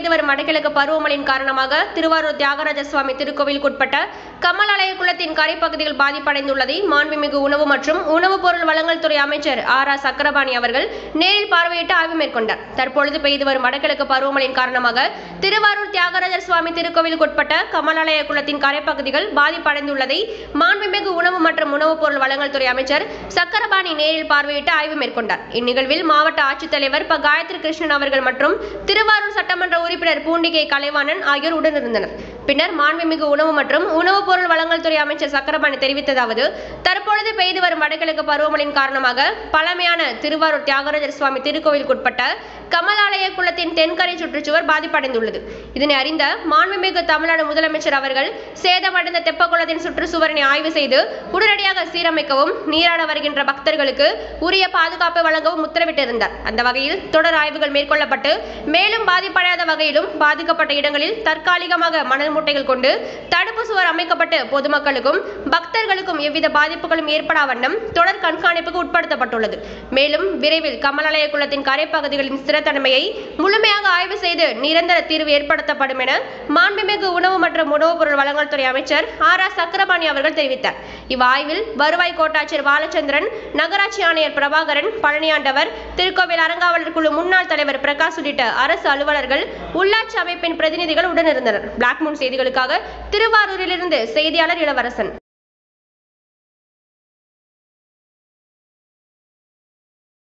பெய்து வரும் வடகிழக்கு பருவமழையின் காரணமாக திருவாரூர் தியாகராஜ சுவாமி திருக்கோவிலுக்குட்பட்ட கமலாலய குளத்தின் கரைப்பகுதிகள் பாதிப்படைந்துள்ளதை மாண்புமிகு உணவு மற்றும் உணவுப் பொருள் வழங்கல் துறை அமைச்சர் ஆர் ஆர் சக்கரபாணி அவர்கள் நேரில் பார்வையிட்டு ஆய்வு மேற்கொண்டார் தற்பொழுது பெய்து வரும் வடகிழக்கு பருவமழையின் காரணமாக திருவாரூர் தியாகராஜர் சுவாமி திருக்கோவிலுக்குட்பட்ட கமலாலய குளத்தின் கரைப்பகுதிகள் பாதிப்படைந்துள்ளதை மாண்புமிகு உணவு மற்றும் உணவுப் பொருள் வழங்கல் துறை அமைச்சர் சக்கரபாணி நேரில் பார்வையிட்டு ஆய்வு மேற்கொண்டார் இந்நிகழ்வில் மாவட்ட ஆட்சித்தலைவர் ப காயத்ரி கிருஷ்ணன் அவர்கள் மற்றும் திருவாரூர் சட்டமன்ற உறுப்பினர் பூண்டிகை கலைவாணன் ஆகியோர் உடனிருந்தனர் பின்னர் மாண்புமிகு உணவு மற்றும் உணவுப் பொருள் வழங்கல் துறை அமைச்சர் சக்கரபாணி தெரிவித்ததாவது தற்பொழுது பெய்து வரும் வடகிழக்கு பருவமழையின் காரணமாக பழமையான திருவாரூர் தியாகராஜர் சுவாமி திருக்கோவிலுக்குட்பட்ட கமலாலய குளத்தின் தென்கரை சுற்றுச்சுவர் பாதிப்படைந்துள்ளது இதனை அறிந்த மாண்புமிகு தமிழ்நாடு முதலமைச்சர் அவர்கள் சேதமடைந்த தெப்பக்குளத்தின் சுற்றுச்சுவரினை ஆய்வு செய்து உடனடியாக சீரமைக்கவும் நீராட வருகின்ற பக்தர்களுக்கு உரிய பாதுகாப்பு வழங்கவும் உத்தரவிட்டிருந்தார் அந்த வகையில் தொடர் ஆய்வுகள் மேற்கொள்ளப்பட்டு மேலும் பாதிப்படையாத வகையிலும் பாதிக்கப்பட்ட இடங்களில் தற்காலிகமாக மணல் மூட்டைகள் கொண்டு தடுப்பு சுவர் அமைக்கப்பட்டு பொதுமக்களுக்கும் பக்தர்களுக்கும் எவ்வித பாதிப்புகளும் ஏற்படா வண்ணம் தொடர் கண்காணிப்புக்கு உட்படுத்தப்பட்டுள்ளது மேலும் விரைவில் கமலாலய குளத்தின் கரைப்பகுதிகளின் ஸ்திரத்தன்மையை முழுமையாக ஆய்வு செய்து நிரந்தர தீர்வு ஏற்படுத்தப்படும் என மாண்புமிகு உணவு மற்றும் உணவுப் பொருள் வழங்கல் துறை அமைச்சர் ஆர் ஆர் சக்கரபாணி அவர்கள் தெரிவித்தார் இவ்வாய்வில் வருவாய் கோட்டாட்சியர் பாலச்சந்திரன் நகராட்சி ஆணையர் பிரபாகரன் பழனியாண்டவர் திருக்கோவில் அறங்காவலர் குழு முன்னாள் தலைவர் பிரகாஷ் உள்ளிட்ட அரசு அலுவலர்கள் உள்ளாட்சி அமைப்பின் பிரதிநிதிகள் உடனிருந்தனர் பிளாக் மூன் செய்திகளுக்காக திருவாரூரிலிருந்து செய்தியாளர் இளவரசன்